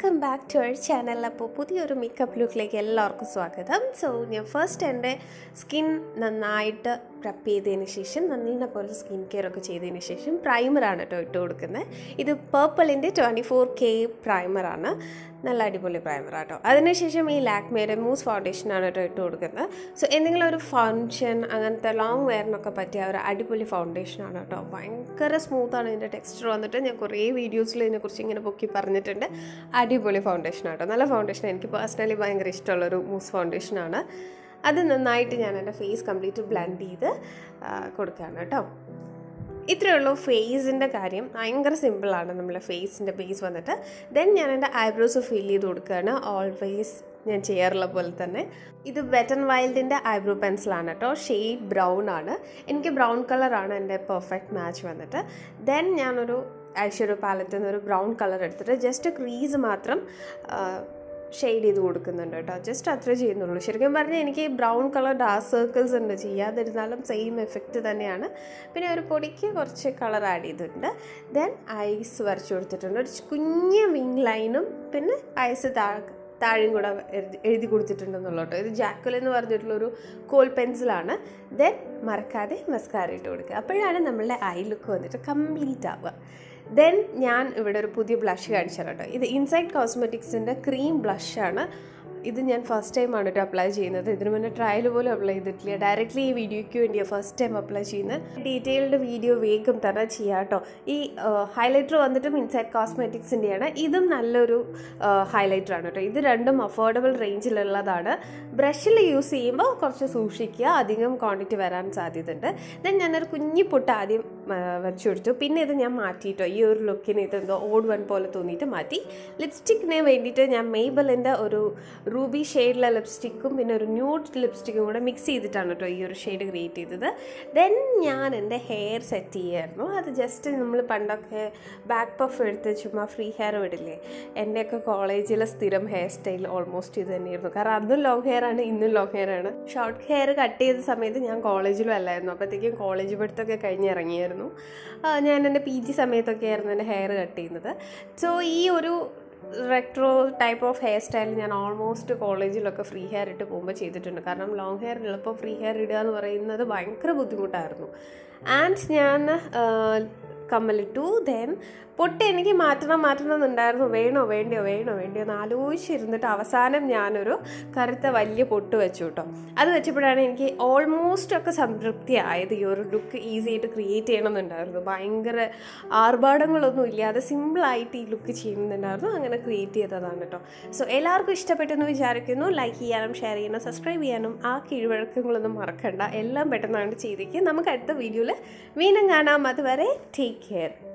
welcome back to അവർ channel അപ്പോൾ പുതിയൊരു മേക്കപ്പ് ലുക്കിലേക്ക് എല്ലാവർക്കും സ്വാഗതം സോ ഞാൻ ഫസ്റ്റ് എൻ്റെ സ്കിൻ നന്നായിട്ട് പ്രപ്പ് ചെയ്തതിന് ശേഷം നല്ല പോലെ സ്കിൻ കെയർ ഒക്കെ ചെയ്തതിന് ശേഷം പ്രൈമറാണ് കേട്ടോ ഇട്ട് കൊടുക്കുന്നത് ഇത് പേർപ്പിളിൻ്റെ ട്വൻറ്റി ഫോർ കെ പ്രൈമറാണ് നല്ല അടിപൊളി പ്രൈമറാട്ടോ അതിനുശേഷം ഈ ലാക്മേയുടെ മൂസ് ഫൗണ്ടേഷനാണ് കേട്ടോ ഇട്ട് കൊടുക്കുന്നത് സോ എന്തെങ്കിലും ഒരു ഫങ്ഷൻ അങ്ങനത്തെ ലോങ് വെയറിനൊക്കെ പറ്റിയ ഒരു അടിപൊളി ഫൗണ്ടേഷനാണ് കേട്ടോ ഭയങ്കര സ്മൂത്താണ് ഇതിൻ്റെ ടെക്സ്ചർ വന്നിട്ട് ഞാൻ കുറേ വീഡിയോസിൽ ഇതിനെക്കുറിച്ച് ഇങ്ങനെ പൊക്കി പറഞ്ഞിട്ടുണ്ട് അടിപൊളി ഫൗണ്ടേഷൻ ആട്ടോ നല്ല ഫൗണ്ടേഷൻ എനിക്ക് പേഴ്സണലി ഭയങ്കര ഇഷ്ടമുള്ളൊരു മൂസ് ഫൗണ്ടേഷനാണ് അത് നന്നായിട്ട് ഞാൻ എൻ്റെ ഫേസ് കംപ്ലീറ്റ് ബ്ലെൻഡ് ചെയ്ത് ആ, കൊടുക്കുകയാണ് കേട്ടോ ഇത്രയേ ഉള്ളൂ ഫേസിൻ്റെ കാര്യം ഭയങ്കര സിമ്പിളാണ് നമ്മളെ ഫേസിൻ്റെ ബേസ് വന്നിട്ട് ദെൻ ഞാൻ എൻ്റെ ഐബ്രോസ് ഫിൽ ചെയ്ത് കൊടുക്കുകയാണ് ഓൾവേസ് ഞാൻ ചെയ്യാറുള്ള പോലെ തന്നെ ഇത് വെറ്റ് ആൻഡ് വൈൽഡിൻ്റെ ഐബ്രോ പെൻസിലാണ് കേട്ടോ ഷെയ്ഡ് ബ്രൗൺ ആണ് എനിക്ക് ബ്രൗൺ കളറാണ് എൻ്റെ പെർഫെക്റ്റ് മാച്ച് വന്നിട്ട് ദെൻ ഞാനൊരു ഐഷഡോ പാലറ്റിൽ നിന്ന് ഒരു ബ്രൗൺ കളർ എടുത്തിട്ട് ജസ്റ്റ് ക്രീസ് മാത്രം ഷെയ്ഡ് ചെയ്ത് കൊടുക്കുന്നുണ്ട് കേട്ടോ ജസ്റ്റ് അത്രേ ചെയ്യുന്നുള്ളൂ ശരിക്കും പറഞ്ഞാൽ എനിക്ക് ബ്രൗൺ കളർ ഡാർക്ക് സർക്കിൾസ് ഉണ്ട് ചെയ്യാതിരുന്നാലും സെയിം എഫക്റ്റ് തന്നെയാണ് പിന്നെ ഒരു പൊടിക്ക് കുറച്ച് കളർ ആഡ് ചെയ്തിട്ടുണ്ട് ദെൻ ഐസ് വരച്ചു കൊടുത്തിട്ടുണ്ട് ഒരു കുഞ്ഞ് വിങ് ലൈനും പിന്നെ ഐസ് താഴെ താഴെയും കൂടെ എഴുതി എഴുതി കൊടുത്തിട്ടുണ്ടെന്നുള്ള കേട്ടോ ഇത് ജാക്കുൽ എന്ന് പറഞ്ഞിട്ടുള്ളൊരു കോൾ പെൻസിലാണ് ദെൻ മറക്കാതെ മസ്കാര ഇട്ട് കൊടുക്കുക അപ്പോഴാണ് നമ്മളുടെ ഐ ലുക്ക് വന്നിട്ട് കംപ്ലീറ്റ് ആവുക ദെൻ ഞാൻ ഇവിടെ ഒരു പുതിയ ബ്ലഷ് കാണിച്ചു തരാം കേട്ടോ ഇത് ഇൻസൈഡ് കോസ്മെറ്റിക്സിൻ്റെ ക്രീം ബ്ലഷാണ് ഇത് ഞാൻ ഫസ്റ്റ് ടൈമാണ് കേട്ടോ അപ്ലൈ ചെയ്യുന്നത് ഇതിനു മുന്നേ ട്രയൽ പോലും അപ്ലൈ ചെയ്തിട്ടില്ല ഡയറക്റ്റ്ലി ഈ വീഡിയോയ്ക്ക് വേണ്ടിയാണ് ഫസ്റ്റ് ടൈം അപ്ലൈ ചെയ്യുന്നത് ഡീറ്റെയിൽഡ് വീഡിയോ വേഗം തന്നെ ചെയ്യാം കേട്ടോ ഈ ഹൈലൈറ്റർ വന്നിട്ടും ഇൻസൈഡ് കോസ്മെറ്റിക്സിൻ്റെയാണ് ഇതും നല്ലൊരു ഹൈലൈറ്റർ ആണ് കേട്ടോ ഇത് രണ്ടും അഫോർഡബിൾ റേഞ്ചിലുള്ളതാണ് ബ്രഷിൽ യൂസ് ചെയ്യുമ്പോൾ കുറച്ച് സൂക്ഷിക്കുക അധികം ക്വാണ്ടിറ്റി വരാൻ സാധ്യതയുണ്ട് ദെൻ ഞാനൊരു കുഞ്ഞി പൊട്ട് ആദ്യം ആ, വെച്ചു കൊടുത്തു പിന്നെ ഇത് ഞാൻ മാറ്റിയിട്ടോ ഈ ഒരു ലുക്കിന് ഇത് എന്തോ ഓഡ് വൺ പോലെ തോന്നിയിട്ട് മാറ്റി ലിപ്സ്റ്റിക്കിന് വേണ്ടിയിട്ട് ഞാൻ മെയ്ബലിൻ്റെ ഒരു റൂബി ഷെയ്ഡിലെ ലിപ്സ്റ്റിക്കും പിന്നെ ഒരു ന്യൂഡ് ലിപ്സ്റ്റിക്കും കൂടെ മിക്സ് ചെയ്തിട്ടാണ് കേട്ടോ ഈ ഒരു ഷെയ്ഡ് ക്രിയേറ്റ് ചെയ്തത് ദെൻ ഞാൻ എൻ്റെ ഹെയർ സെറ്റ് ചെയ്യായിരുന്നു അത് ജസ്റ്റ് നമ്മൾ പണ്ടൊക്കെ ബാക്ക് പഫ് എടുത്ത് ചുമ്മാ ഫ്രീ ഹെയർ വിടില്ലേ എൻ്റെയൊക്കെ കോളേജിലെ സ്ഥിരം ഹെയർ സ്റ്റൈൽ ഓൾമോസ്റ്റ് ഇത് തന്നെയായിരുന്നു കാരണം അന്നും ലോങ് ഹെയർ ആണ് ഇന്നും ലോങ് ഹെയർ ആണ് ഷോർട്ട് ഹെയർ കട്ട് ചെയ്ത സമയത്ത് ഞാൻ കോളേജിലും അല്ലായിരുന്നു അപ്പോഴത്തേക്കും കോളേജ് പഠിത്തമൊക്കെ കഴിഞ്ഞ് ഇറങ്ങിയായിരുന്നു ആ, ഞാൻ എൻ്റെ പി ജി സമയത്തൊക്കെ ആയിരുന്നു എൻ്റെ ഹെയർ കട്ട് ചെയ്യുന്നത് സോ ഈ ഒരു retro type of hair style ഞാൻ ഓൾമോസ്റ്റ് കോളേജിലൊക്കെ ഫ്രീ ഹെയർ ഇട്ട് പോകുമ്പോൾ ചെയ്തിട്ടുണ്ട് കാരണം ലോങ് ഹെയർ ഉള്ളപ്പോൾ ഫ്രീ ഹെയർ ഇടുക എന്ന് പറയുന്നത് ഭയങ്കര ബുദ്ധിമുട്ടായിരുന്നു ആൻഡ് ഞാൻ കമ്മലിട്ടു ദെൻ പൊട്ട് എനിക്ക് മാറ്റണം മാറ്റണം എന്നുണ്ടായിരുന്നു വേണോ വേണ്ടിയോ വേണോ വേണ്ടിയോ എന്ന് ആലോചിച്ചിരുന്നിട്ട് അവസാനം ഞാനൊരു കറുത്ത വലിയ പൊട്ട് വെച്ചു കേട്ടോ അത് വെച്ചപ്പോഴാണ് എനിക്ക് ഓൾമോസ്റ്റ് ഒക്കെ സംതൃപ്തി ആയത് ഈ ഒരു ലുക്ക് ഈസി ആയിട്ട് ക്രിയേറ്റ് ചെയ്യണമെന്നുണ്ടായിരുന്നു ഭയങ്കര ആർഭാടങ്ങളൊന്നും ഇല്ലാതെ സിമ്പിളായിട്ട് ഈ ലുക്ക് ചെയ്യുന്നുണ്ടായിരുന്നു അങ്ങനെ ക്രിയേറ്റ് ചെയ്തതാണ് കേട്ടോ സോ എല്ലാവർക്കും ഇഷ്ടപ്പെട്ടെന്ന് വിചാരിക്കുന്നു ലൈക്ക് ചെയ്യാനും ഷെയർ ചെയ്യാനും സബ്സ്ക്രൈബ് ചെയ്യാനും ആ കീഴ്വഴക്കങ്ങളൊന്നും മറക്കണ്ട എല്ലാം പെട്ടെന്നാണ് ചെയ്തേക്ക് നമുക്ക് അടുത്ത വീഡിയോയിൽ വീണ്ടും കാണാം അതുവരെ ടേക്ക് കെയർ